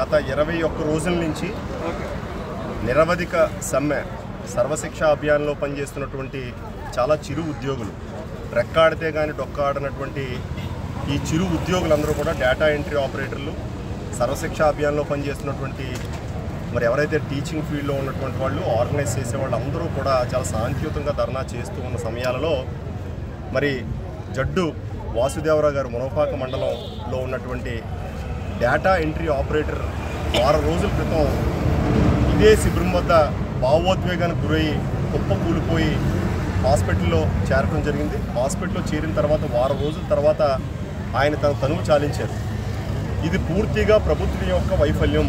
గత ఇరవై ఒక్క రోజుల నుంచి నిరవధిక సమ్మె సర్వశిక్ష అభియాన్లో పనిచేస్తున్నటువంటి చాలా చిరు ఉద్యోగులు రెక్కాడితే కానీ డొక్కాడనటువంటి ఈ చిరు ఉద్యోగులందరూ కూడా డేటా ఎంట్రీ ఆపరేటర్లు సర్వశిక్ష అభియాన్లో పనిచేస్తున్నటువంటి మరి ఎవరైతే టీచింగ్ ఫీల్డ్లో ఉన్నటువంటి వాళ్ళు ఆర్గనైజ్ చేసే వాళ్ళు అందరూ కూడా చాలా శాంతియుతంగా ధర్నా చేస్తూ ఉన్న సమయాలలో మరి జడ్డు వాసుదేవరావు గారు మునపాక మండలంలో ఉన్నటువంటి డేటా ఎంట్రీ ఆపరేటర్ వారం రోజుల క్రితం ఇదే శిబిరం వద్ద భావోద్వేగానికి గురయ్యి కుప్ప కూలిపోయి హాస్పిటల్లో చేరడం జరిగింది హాస్పిటల్లో చేరిన తర్వాత వారం రోజుల తర్వాత ఆయన తన తనువు చాలించారు ఇది పూర్తిగా ప్రభుత్వం యొక్క వైఫల్యం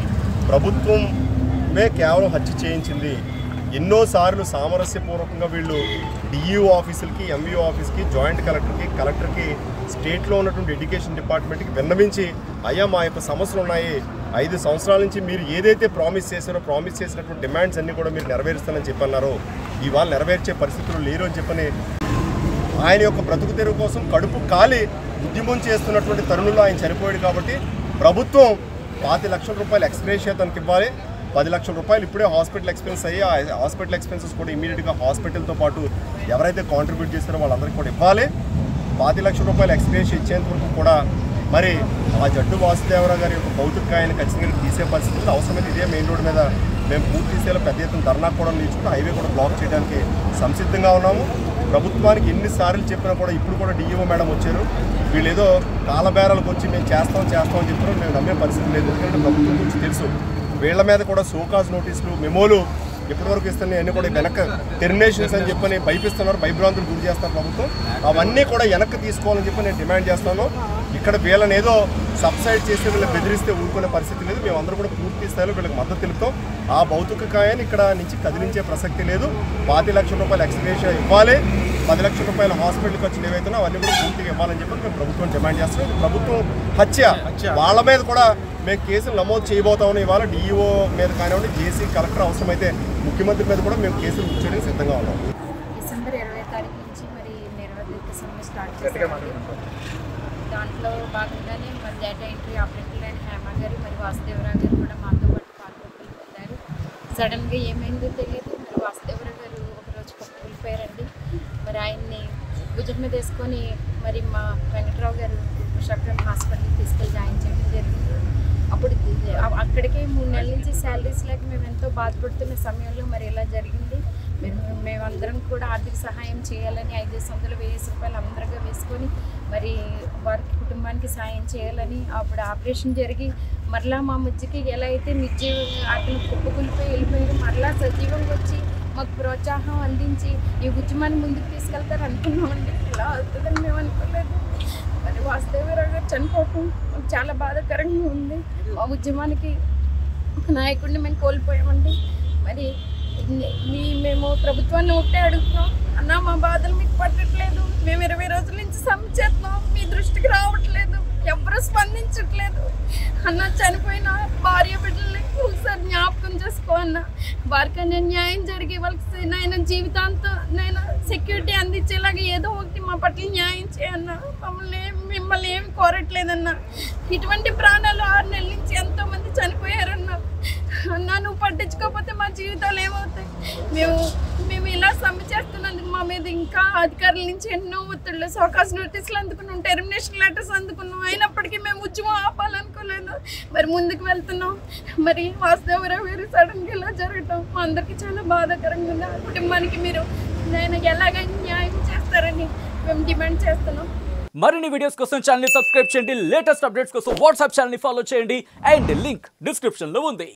ప్రభుత్వమే కేవలం హత్య చేయించింది ఎన్నోసార్లు సామరస్యపూర్వకంగా వీళ్ళు డిఈఓ ఆఫీసులకి ఎంవిఓ ఆఫీస్కి జాయింట్ కలెక్టర్కి కలెక్టర్కి స్టేట్లో ఉన్నటువంటి ఎడ్యుకేషన్ డిపార్ట్మెంట్కి విన్నవించి అయ్యా మా యొక్క సమస్యలు ఉన్నాయి ఐదు సంవత్సరాల నుంచి మీరు ఏదైతే ప్రామిస్ చేశారో ప్రామిస్ చేసినటువంటి డిమాండ్స్ అన్నీ కూడా మీరు నెరవేరుస్తానని చెప్పన్నారు ఇవాళ నెరవేర్చే పరిస్థితులు లేరు అని చెప్పని ఆయన యొక్క బ్రతుకు తెరువు కోసం కడుపు కాలి ఉద్యమం చేస్తున్నటువంటి తరుణంలో ఆయన చనిపోయాడు కాబట్టి ప్రభుత్వం పాతి లక్షల రూపాయలు ఎక్స్గ్రేషియా తనకి ఇవ్వాలి పది లక్షల రూపాయలు ఇప్పుడే హాస్పిటల్ ఎక్స్పెన్స్ అయ్యి ఆ హాస్పిటల్ ఎక్స్పెన్సెస్ కూడా ఇమీడియట్గా హాస్పిటల్తో పాటు ఎవరైతే కాంట్రిబ్యూట్ చేస్తారో వాళ్ళందరికీ కూడా ఇవ్వాలి పాతి లక్షల రూపాయలు ఎక్స్గ్రేషియా ఇచ్చేంత వరకు కూడా మరి ఆ జడ్డు వాసుదేవరావు గారి యొక్క భౌతిక కాయాన్ని ఖచ్చితంగా తీసే పరిస్థితులు అవసరమైతే ఇదే మెయిన్ రోడ్ మీద మేము పూర్తి స్థాయిలో పెద్ద ఎత్తున ధర్నా కూడా నిల్చుకుని హైవే కూడా బ్లాక్ చేయడానికి సంసిద్ధంగా ఉన్నాము ప్రభుత్వానికి ఎన్నిసార్లు చెప్పినా కూడా ఇప్పుడు కూడా డిఈఓ మేడం వచ్చారు వీళ్ళు ఏదో కాలబేరాలకు వచ్చి మేము చేస్తాం చేస్తాం అని చెప్తున్నారు మేము నమ్మే పరిస్థితి లేదు ఎందుకంటే ప్రభుత్వం గురించి తెలుసు వీళ్ళ మీద కూడా సోకాజ్ నోటీసులు మెమోలు ఇప్పటివరకు ఇస్తున్నాయి అన్ని కూడా వెనక టెర్మినేషన్స్ అని చెప్పని భయపిస్తున్నారు భయభ్రాంతులు గురి చేస్తారు ప్రభుత్వం అవన్నీ కూడా వెనక్కి తీసుకోవాలని చెప్పి నేను డిమాండ్ చేస్తాను ఇక్కడ వీళ్ళని ఏదో సబ్సైడ్ చేసి వీళ్ళని బెదిరిస్తే ఊరుకునే పరిస్థితి లేదు మేమందరూ కూడా పూర్తి స్థాయిలో వీళ్ళకి మద్దతు తెలుపుతాం ఆ భౌతిక కాయాన్ని ఇక్కడ నుంచి కదిలించే ప్రసక్తి లేదు పాతి లక్షల రూపాయలు ఎక్స్గ్రేషన్ ఇవ్వాలి పది లక్షల రూపాయల హాస్పిటల్ ఖర్చులు ఏవైతున్నా అవన్నీ కూడా పూర్తిగా ఇవ్వాలని చెప్పి మేము ప్రభుత్వం డిమాండ్ చేస్తున్నాం ఇది ప్రభుత్వం హత్య వాళ్ళ మీద కూడా మేము కేసులు నమోదు చేయబోతా ఉన్నాం ఇవాళ డిఈఓ మీద కానివ్వండి జేసీ కలెక్టర్ అవసరమైతే ముఖ్యమంత్రి మీద కూడా మేము కేసులు బుక్ చేయడానికి సిద్ధంగా ఉన్నాం డిసెంబర్ ఇరవై తారీఖు నుంచి మరి నిరవధిక సమ్మె స్టార్ట్ చేశారు దాంట్లో భాగంగానే మరి డేటా ఎంట్రీ ఆపరేటర్ అయిన హేమ గారు మరి వాసుదేవరావు గారు కూడా మాతో పాటు పాల్గొన్నారు సడన్గా ఏమైందో తెలియదు మరి వాసుదేవరావు గారు ఒకరోజు వెళ్ళిపోయారండి మరి ఆయన్ని భుజం మీద వేసుకొని మరి మా వెంకట్రావు గారు షప్రం హాస్పిటల్కి తీసుకెళ్ళి జాయిన్ చేయడం జరిగింది అప్పుడు ఇది- అ- అక్కడికే మూడు నెలల నుంచి శాలరీస్ లేక మేము ఎంతో బాధపడుతున్న సమయంలో మరి ఇలా జరిగింది మేము మేమందరం కూడా ఆర్థిక సహాయం చేయాలని ఐదేసి వందలు వెయ్యి రూపాయలు అందరిగా వేసుకొని మరి వారికి కుటుంబానికి సాయం చేయాలని అప్పుడు ఆపరేషన్ జరిగి మరలా మా మధ్యకి ఎలా అయితే నిర్జీవ అతను కుప్పకూలిపోయి వెళ్ళిపోయారు మరలా సజీవంగా వచ్చి మాకు ప్రోత్సాహం అందించి ఈ ఉద్యమాన్ని ముందుకు తీసుకెళ్తారు అనుకున్నామండి ఇలా అవుతుందని మేము అనుకోలేదు మరి వాసుదేవరావు గారు చనిపోవటం మాకు చాలా బాధాకరంగా ఉంది మా ఉద్యమానికి ఒక నాయకుడిని మేము కోల్పోయామండి మరి ఇన్ని- మీ మేము ప్రభుత్వాన్ని ఒకటే అడుగుతున్నాం అన్న మా బాధలు మీకు పట్టట్లేదు మేము ఇరవై రోజుల నుంచి సమ్మె చేస్తున్నాం మీ దృష్టికి రావట్లేదు ఎవరు స్పందించట్లేదు అన్న చనిపోయిన భార్య బిడ్డల్ని ఒకసారి జ్ఞాపకం చేసుకో అన్న వారికి నేను న్యాయం జరిగి వాళ్ళకి నేను జీవితాంతం నేను సెక్యూరిటీ అందించేలాగా ఏదో ఒకటి మా పట్ల న్యాయం చేయన్న మమ్మల్ని ఏం- మిమ్మల్ని ఏం కోరట్లేదన్న ఇటువంటి ప్రాణాలు ఆరు నెలల నుంచి ఎంతో మంది చనిపోయారన్న అన్న నువ్వు పట్టించుకోకపోతే మా జీవితాలు ఏమవుతాయి మేము మేము ఇలా సమ్మె చేస్తున్నందుకు మా మీద ఇంకా అధికారుల నుంచి ఎన్నో ఒత్తిళ్ళు సోకాస్ నోటీసులు అందుకున్నాం టెర్మినేషన్ లెటర్స్ అందుకున్నాం అయినప్పటికీ మేము ఉద్యమం ఆపాలనుకోలేదు మరి ముందుకు వెళ్తున్నాం మరి వాసుదేవరావు గారు సడన్గా ఇలా జరగటం మా అందరికీ చాలా బాధాకరంగా ఉంది ఆ కుటుంబానికి మీరు నేను ఎలాగైనా న్యాయం చేస్తారని మేము డిమాండ్ చేస్తున్నాం మరిన్ని వీడియోస్ కోసం ఛానల్ సబ్స్క్రైబ్ చేయండి లేటెస్ట్ అప్డేట్స్ కోసం వాట్సాప్ ఛానల్ ఫాలో చేయండి అండ్ లింక్ డిస్క్రిప్షన్ లో ఉంది